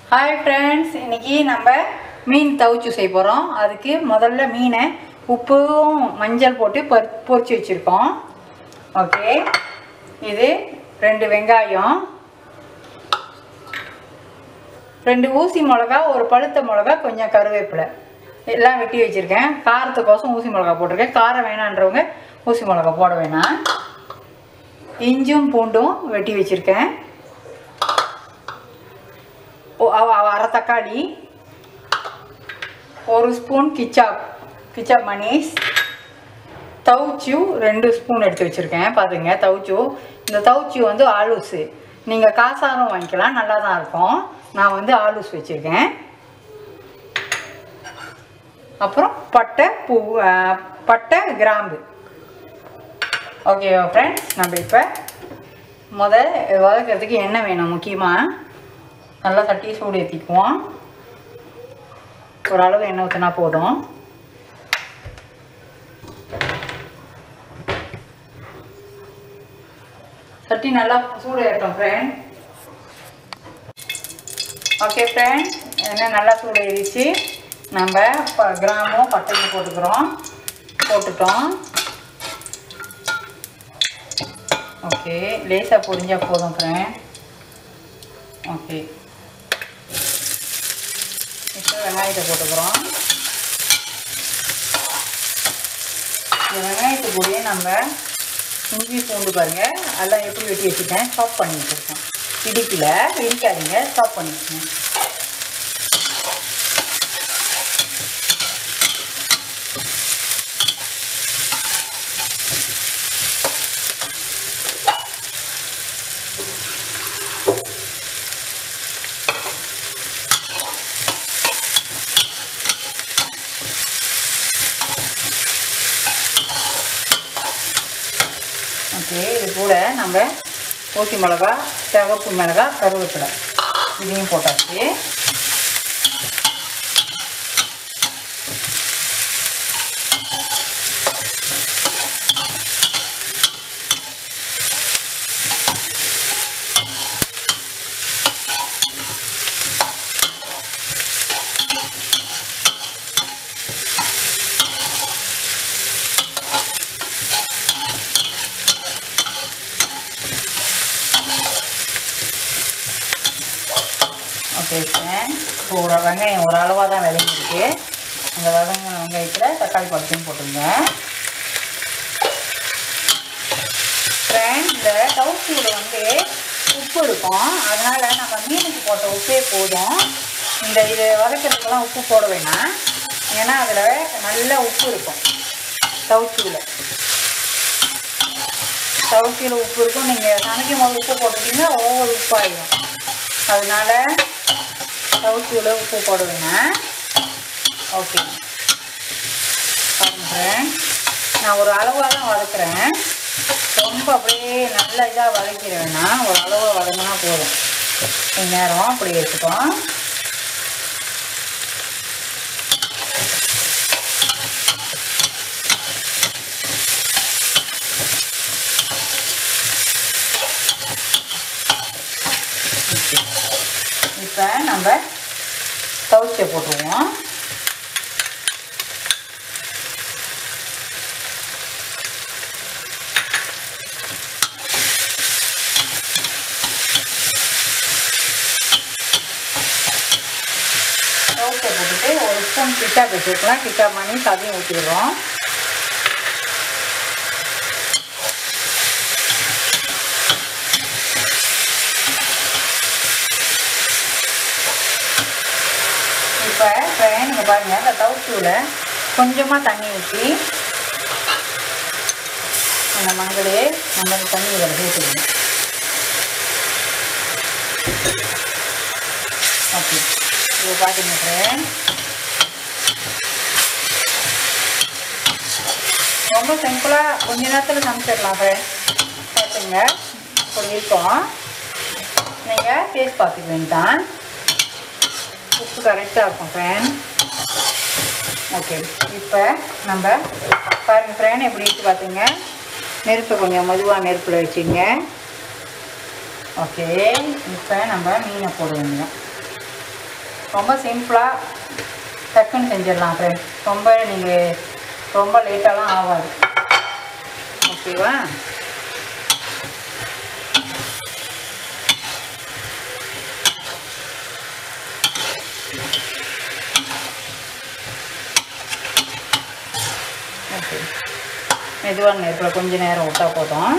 hi friends இன்னைக்கு நம்ம மீன் தவிச்சு செய்ய போகிறோம் அதுக்கு முதல்ல மீனை உப்பும் மஞ்சள் போட்டு பொரி பொரிச்சு வச்சுருக்கோம் ஓகே இது ரெண்டு வெங்காயம் ரெண்டு ஊசி மிளகா ஒரு பழுத்த மிளகா கொஞ்சம் கருவேப்பிலை எல்லாம் வெட்டி வச்சுருக்கேன் காரத்துக்கோசம் ஊசி மிளகா போட்டிருக்கேன் காரம் வேணான்றவங்க ஊசி மிளகா போட வேணாம் இஞ்சும் பூண்டும் வெட்டி வச்சுருக்கேன் ஓ- அவ- அவ அரை தக்காளி ஒரு ஸ்பூன் கிச்சாப் கிச்சாப் மணீஸ் தவுச்சு ரெண்டு ஸ்பூன் எடுத்து வச்சுருக்கேன் பார்த்துங்க தவுச்சு இந்த தவுச்சு வந்து ஆலூஸு நீங்கள் காசாரம் வாங்கிக்கலாம் நல்லா தான் இருக்கும் நான் வந்து ஆலூஸ் வச்சுருக்கேன் அப்புறம் பட்டை பூ அஹ், பட்டை கிராம்பு ஓகே ஃப்ரெண்ட்ஸ் நம்ம இப்போ முத வதக்கிறதுக்கு எண்ணெய் வேணும் முக்கியமாக நல்லா தட்டி சூடு ஏற்றிக்குவோம் ஒரு அளவு எண்ணெய் ஊற்றினா போதும் சட்டி நல்லா சூடு ஏற்றோம் ஃப்ரெண்ட் ஓகே ஃப்ரெண்ட் எண்ணெய் நல்லா சூடு ஏறிச்சு நம்ம ப- கிராமும் பட்டையும் போட்டுக்கிறோம் போட்டுட்டோம் ஓகே லேசாக பொரிஞ்சா போதும் ஃப்ரெண்ட் ஓகே இப்போ வெங்காயத்தை போட்டுக்கிறோம் இந்த வெங்காயத்து கூடயே நம்ம இஞ்சி பூண்டு பாருங்க அதெல்லாம் எப்படி வெட்டி வச்சுட்டேன் ஸ்டாப் பண்ணி வச்சுருக்கேன் இடிக்கல இடிக்காதீங்க ஸ்டாப் பண்ணிக்கோங்க ஓகே இது கூட நம்ம ஊசி மிளகா சிவப்பு மிளகா கருவேப்பிலை இதையும் போட்டாச்சு ஓகே ஃப்ரெண்ட் இப்போ ஒரு வெங்காயம் ஒரு அளவாக தான் விளைஞ்சிருக்கு அந்த வதங்க வெங்காயத்தில் தக்காளி பழத்தையும் போட்டுருங்க ஃப்ரெண்ட் இந்த கவுச்சியில் வந்து உப்பு இருக்கும் அதனால் நம்ம மீனுக்கு போட்ட உப்பே போதும் இந்த இது வதக்கிறதுக்கெல்லாம் உப்பு போட வேணாம் ஏன்னா அதில் நல்ல உப்பு இருக்கும் தவுச்சியில் தவுச்சியில் உப்பு இருக்கும் நீங்கள் சமைக்கும் போது உப்பு போட்டுட்டீங்கன்னா ஒவ்வொரு உப்பாயிடும் அதனால தவுச்சியில் உப்பு போடுவேன் ஓகே பாருங்க நான் ஒரு அளவாக தான் வதக்குறேன் ரொம்ப அப்படியே நல்ல இதாக வதக்கிட வேணாம் ஒரு அளவாக வதங்கினா போதும் கொஞ்ச நேரம் அப்படி இருக்கட்டும் இப்போ நம்ம தவிச்ச போட்டுருவோம் தவிச்ச போட்டுட்டு ஒரு ஸ்பூன் கிட்டாப் வச்சுருக்கலாம் கிட்டாப் மணி அதையும் ஊற்றிடுறோம் இப்போ ஃப்ரெண்ட் நீங்கள் பாருங்கள் இந்த தவுச்சூல கொஞ்சமாக தண்ணி ஊற்றி அந்த மங்களே மஞ்சள் தண்ணி இதில் ஊற்றிடுங்க ஓகே இது பார்த்தீங்க ஃப்ரெண்ட் ரொம்ப சிம்பிளாக கொஞ்ச நேரத்தில் சமைச்சிடலாம் ஃப்ரெண்ட் பார்த்துங்க இப்படி இருக்கும் நீங்கள் டேஸ்ட் பார்த்துக்க வேண்டாம் உப்பு கரெக்டாக இருக்கும் ஃப்ரெண்ட் ஓகே இப்போ நம்ம பாருங்க ஃப்ரெண்ட் எப்படி இருக்கு பார்த்துங்க நெருப்பை கொஞ்சம் மெதுவாக நெருப்பில் வச்சுங்க ஓகே இப்போ நம்ம மீனை போட வேண்டியது ரொம்ப சிம்பிளாக டக்குன்னு செஞ்சிடலாம் ஃப்ரெண்ட் ரொம்ப நீங்கள் ரொம்ப லேட்டாலாம் ஆகாது ஓகேவா ஓகே மெதுவான நெருப்பில் கொஞ்ச நேரம் விட்டா போதும்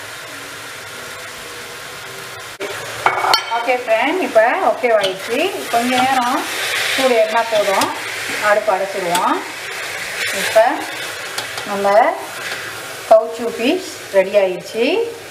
ஓகே ஃப்ரெண்ட் இப்போ ஓகே ஆயிடுச்சு கொஞ்ச நேரம் சூடு ஏறினா போதும் அடுப்பு அடைச்சிடுவோம் இப்போ நம்ம கவுச்சு பீஸ் ரெடி ஆயிடுச்சு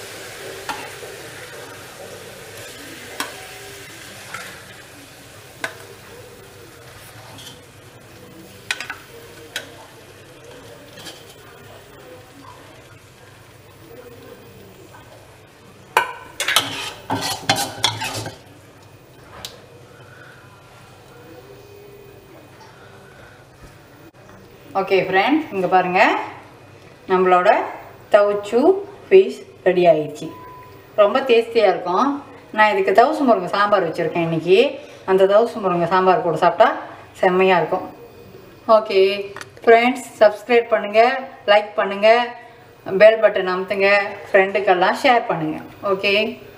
ஓகே ஃப்ரெண்ட் இங்கே பாருங்கள் நம்மளோட தவுச்சு ஃபிஷ் ரெடி ஆயிடுச்சு ரொம்ப டேஸ்டியாக இருக்கும் நான் இதுக்கு தவுசு முருங்கை சாம்பார் வச்சுருக்கேன் இன்றைக்கி அந்த தவுசு முருங்கை சாம்பார் கூட சாப்பிட்டா செம்மையாக இருக்கும் ஓகே ஃப்ரெண்ட்ஸ் சப்ஸ்கிரைப் பண்ணுங்கள் லைக் பண்ணுங்கள் பெல் பட்டன் அமுத்துங்க ஃப்ரெண்டுக்கெல்லாம் ஷேர் பண்ணுங்கள் ஓகே